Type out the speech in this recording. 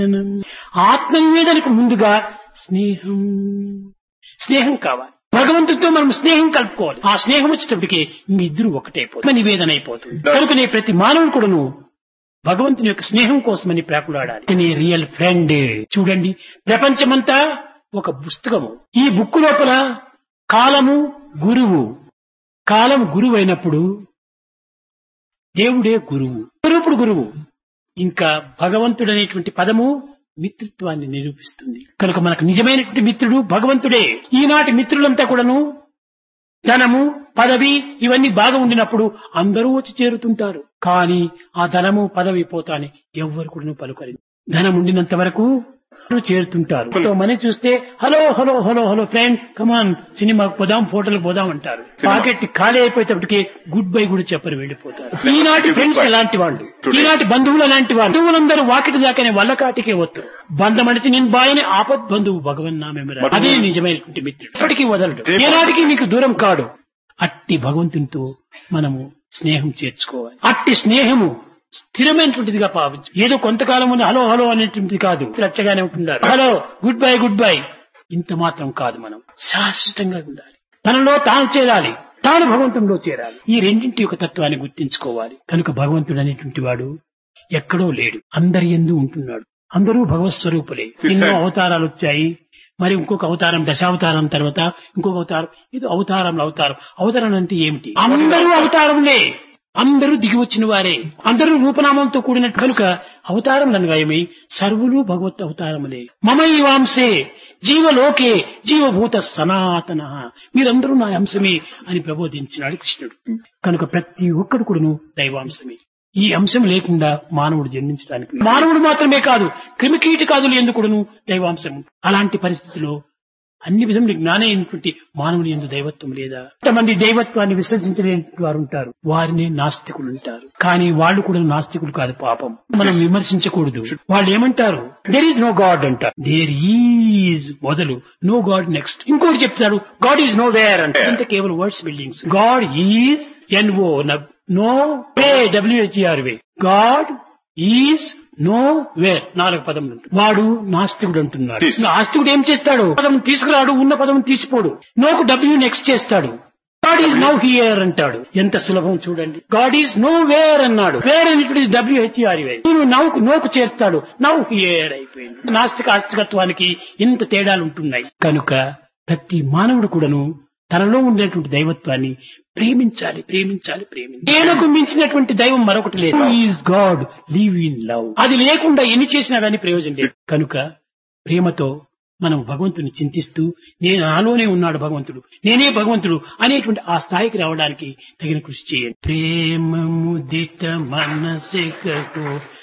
ఆత్మ నివేదనకు ముందుగా స్నేహం స్నేహం కావాలి భగవంతుడితో మనం స్నేహం కలుపుకోవాలి ఆ స్నేహం వచ్చేటప్పటికి మీ ఇద్దరు ఒకటైపోతుంది నివేదన అయిపోతుంది కనుకనే ప్రతి మానవుడు కూడాను భగవంతుని యొక్క స్నేహం కోసమని ప్రాకులాడాలి ఇతని రియల్ ఫ్రెండ్ చూడండి ప్రపంచమంతా ఒక పుస్తకము ఈ బుక్ లోపల కాలము గురువు కాలం గురువు అయినప్పుడు దేవుడే గురువు స్వరూపుడు గురువు ఇంకా భగవంతుడు అనేటువంటి పదము మిత్రత్వాన్ని నిరూపిస్తుంది కనుక మనకు నిజమైనటువంటి మిత్రుడు భగవంతుడే ఈనాటి మిత్రులంతా కూడాను ధనము పదవి ఇవన్నీ బాగా ఉండినప్పుడు అందరూ వచ్చి చేరుతుంటారు కానీ ఆ ధనము పదవి పోతాని ఎవ్వరు కూడా పలుకరి ధనం ఉండినంత వరకు చేరుతుంటారు మనం చూస్తే hello hello hello hello friend come on సినిమాకు పోదాం ఫోటోలకు పోదాం అంటారు పాకెట్ ఖాళీ అయిపోయేటప్పటికి గుడ్ బై కూడా చెప్పరు వెళ్ళిపోతారు ఈనాటి ఫ్రెండ్స్ ఎలాంటి వాళ్ళు ఈనాటి బంధువులు అలాంటి వాళ్ళు బంధువులందరూ వాకిటి దాకానే వల్ల కాటికే వస్తారు బంధమడిచి నేను బాయని ఆపద్ బంధువు భగవన్ నామెమరా అదే నిజమైనటువంటి మిత్రుడు ఎప్పటికీ వదలడు ఏనాటికి నీకు దూరం కాడు అట్టి భగవంతునితో మనము స్నేహం చేర్చుకోవాలి అట్టి స్నేహము స్థిరమైనటువంటిదిగా భావించు ఏదో కొంతకాలం హలో హలో అనేటువంటిది కాదు రచ్చగానే ఉంటున్నారు hello goodbye goodbye ఇంత మాత్రం కాదు మనం శాశ్వతంగా ఉండాలి తనలో తాను చేరాలి తాను భగవంతునిలో చేరాలి ఈ రెండింటి యొక్క తత్వాన్ని గుర్తించుకోవాలి కనుక భగవంతుడు అనేటువంటి వాడు ఎక్కడో లేడు అందరి ఎందు ఉంటున్నాడు అందరూ భగవత్ స్వరూపులే ఎన్నో అవతారాలు వచ్చాయి మరి ఇంకొక అవతారం దశావతారం తర్వాత ఇంకొక అవతారం ఇది అవతారంలో అవతారం అవతారం అంటే ఏమిటి అందరూ అవతారంలే అందరూ దిగి వచ్చిన వారే అందరూ రూపనామంతో కూడిన కనుక అవతారం నన్వయమై సర్వులు భగవత్ అవతారములే మమ ఈ వాంసే జీవలోకే జీవభూత సనాతన మీరందరూ నా అంశమే అని ప్రబోధించినాడు కృష్ణుడు కనుక ప్రతి ఒక్కడు కూడాను దైవాంశమే ఈ అంశం లేకుండా మానవుడు జన్మించడానికి మానవుడు మాత్రమే కాదు క్రిమికీటకాదులు ఎందుకుడును దైవాంశం అలాంటి పరిస్థితిలో అన్ని విధములు జ్ఞానమైనటువంటి మానవుని ఎందు దైవత్వం లేదా కొంతమంది దైవత్వాన్ని విశ్వసించలేని వారు ఉంటారు వారిని నాస్తికులు ఉంటారు కానీ వాళ్ళు కూడా నాస్తికులు కాదు పాపం మనం విమర్శించకూడదు వాళ్ళు ఏమంటారు దేర్ ఈజ్ నో గాడ్ అంటారు దేర్ ఈజ్ మొదలు నో గాడ్ నెక్స్ట్ ఇంకోటి చెప్తారు గాడ్ ఈజ్ నో వేర్ అంటారు అంటే కేవలం words buildings God is N O no way W H R way God is nowhere నాలుగు పదములు ఉంటాయి. వాడు నాస్తికుడు అంటున్నాడు నాస్తికుడు ఏం చేస్తాడు పదం తీసుకురాడు ఉన్న పదం తీసిపోడు నోకు డబ్ల్యూ నెక్స్ట్ చేస్తాడు గాడ్ ఈజ్ నో హియర్ అంటాడు ఎంత సులభం చూడండి గాడ్ ఈజ్ నో వేర్ అన్నాడు వేర్ అనేటువంటి డబ్ల్యూహెచ్ఆర్ నేను నవ్వుకు నోకు చేస్తాడు నవ్ హియర్ అయిపోయింది నాస్తిక ఆస్తికత్వానికి ఇంత తేడాలు ఉంటున్నాయి కనుక ప్రతి మానవుడు కూడాను తనలో ఉండేటువంటి దైవత్వాన్ని ప్రేమించాలి ప్రేమించాలి ప్రేమించాలి ప్రేమకు మించినటువంటి దైవం మరొకటి లేదు is God live in love అది లేకుండా ఎన్ని చేసినా కానీ ప్రయోజనం లేదు కనుక ప్రేమతో మనం భగవంతుని చింతిస్తూ నేను నాలోనే ఉన్నాడు భగవంతుడు నేనే భగవంతుడు అనేటువంటి ఆ స్థాయికి రావడానికి తగిన కృషి చేయండి ప్రేమ ముదిత మనసికకు